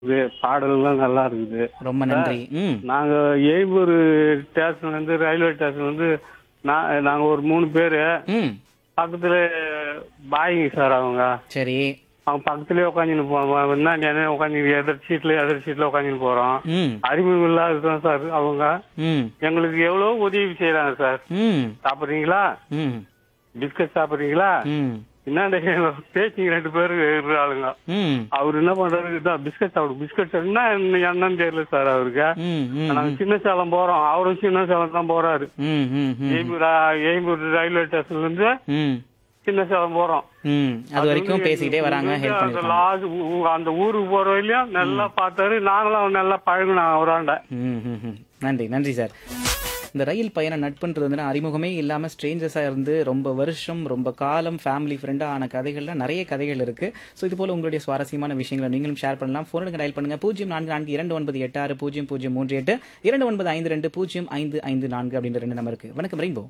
இது பாடல்லாம் நல்லா இருக்குது ரொம்ப நன்றி ம் நாங்க எய்பூர் ஸ்டேஷன்ல இருந்து ரயில்வே ஸ்டேஷன் வந்து நான் நாங்க ஒரு மூணு பேரு ம் பக்கத்துல பாய்ங்க சார் அவங்க சரி அவங்க பக்கத்துலயே உட்காந்துன்னு போவோம் என்ன உட்காந்து எதிர் சீட்ல எதிர் சீட்ல உட்காந்துன்னு போறோம் ம் அறிமுகம் இல்லாததான் சார் அவங்க ம் எங்களுக்கு எவ்வளவு உதவி செய்யறாங்க சார் ம் சாப்பிடுறீங்களா ம் பிஸ்கட் சாப்பிடுறீங்களா ம் என்னடா பேசிங்க ரெண்டு பேரு இருக்கிறாளுங்க ம் அவர் என்ன பண்றாரு இதான் பிஸ்கட் சாப்பிடு பிஸ்கட் என்ன என்னன்னு தெரியல சார் அவருக்கு ம் ம் நாங்க சின்ன சேலம் போறோம் அவரும் சின்ன சேலம் தான் போறாரு ம் ம் ம் எய்ம்பூர் எய்ம்பூர் ரயில்வே ஸ்டேஷன்ல இருந்து ம் சின்ன சேலம் போறோம் ம் அது வரைக்கும் பேசிக்கிட்டே வராங்க ஹெல்ப் அந்த பண்ணிருக்காங்க லாஜ் அந்த ஊருக்கு போற வரையிலும் நல்லா பார்த்தாரு நாங்களும் நல்லா பழகினோம் அவராண்ட ம் ம் ம். நன்றி நன்றி சார் இந்த ரயில் பயணம் நட்புன்றது வந்து அறிமுகமே இல்லாமல் ஸ்ட்ரேஞ்சர்ஸாக இருந்து ரொம்ப வருஷம் ரொம்ப காலம் ஃபேமிலி ஃப்ரெண்டாக ஆன கதைகள்ல நிறைய கதைகள் இருக்கு ஸோ இது போல உங்களுடைய சுவாரஸ்யமான விஷயங்களை நீங்களும் ஷேர் பண்ணலாம் ஃபோனுக்கு டயல் பண்ணுங்க பூஜ்ஜியம் நான்கு நான்கு இரண்டு ஒன்பது எட்டு ஆறு பூஜ்ஜியம் பூஜ்ஜியம் மூன்று எட்டு இரண்டு ஒன்பது ஐந்து ரெண்டு பூஜ்ஜியம் ஐந்து ஐந்து நான்கு அப்படின்ற ரெண்டு நம்பருக்கு வணக்கம் ரெயின்போ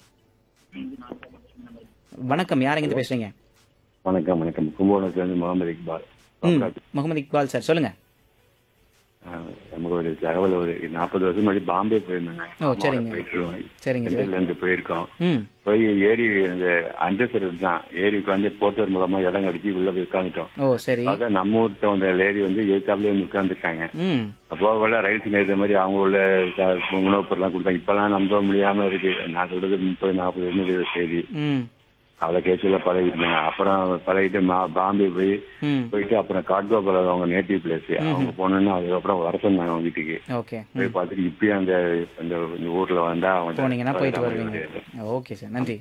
வணக்கம் யார் எங்கிருந்து பேசுறீங்க வணக்கம் வணக்கம் கும்பகோணத்துலேருந்து முகமது இக்பால் ம் முகமது இக்பால் சார் சொல்லுங்க ஆஹ் நமக்கு ஒரு தகவல் ஒரு நாற்பது வருஷம் முன்னாடி பாம்பே போயிருந்தேங்க ஓ, சரிங்க. போயிட்டு சரிங்க சார் சென்னையில இருந்து போயிருக்கோம் ம் போய் ஏரி இந்த அண்டர் தான் ஏரிக்கு வந்து போட்டர் மூலமா இடம் கடிச்சு உள்ள போய் உட்காந்துட்டோம் ஓ சரி அதான் நம்ம ஊர்த்த வந்த லேடி வந்து எழுத்தாப்புல வந்து உட்காந்துருக்காங்க ம் அப்போ உள்ள ரயில் நேர்ந்த மாதிரி அவங்க உள்ள க- உணவுப் பொருள்லாம் கொடுத்தாங்க இப்பெல்லாம் நம்ப முடியாம இருக்கு நான் சொல்றது முப்பது நாற்பது இருந்தது செய்தி ம் அவளை கேஸ்ல பழகிட்டாங்க அப்புறம் பழகிட்டு மா- பாம்பே போய் ம் போயிட்டு அப்புறம் காட்கோபால அவங்க நேட்டிவ் பிளேஸ் அவங்க போனோன்னா அதுக்கப்புறம் வர சொன்னாங்க அவங்க வீட்டுக்கு ஓகே போய் பார்த்துட்டு இப்பயும் அந்த அந்த இந்த ஊர்ல வந்தா அவங்க போனீங்கன்னா போயிட்டு வருவீங்க ஓகே சார் நன்றி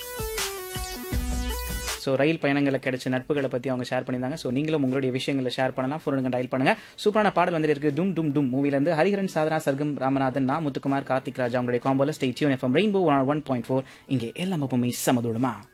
ஸோ ரயில் பயணங்களில் கிடைச்ச நட்புகளை பற்றி அவங்க ஷேர் பண்ணியிருந்தாங்க ஸோ நீங்களும் உங்களுடைய விஷயங்களை ஷேர் பண்ணலாம் ஃபோனுங்க டயல் பண்ணுங்க சூப்பரான பாடல் வந்துட்டு இருக்கு டும் டும் டும் மூவிலேருந்து ஹரிஹரன் சாதனா சர்க்கம் ராமநாதன் நான் முத்துக்குமார் கார்த்திக் ராஜா உங்களுடைய காம்போல stay tune FM Rainbow one point four இங்கே எல்லாம் எப்பவுமே சமதுடமா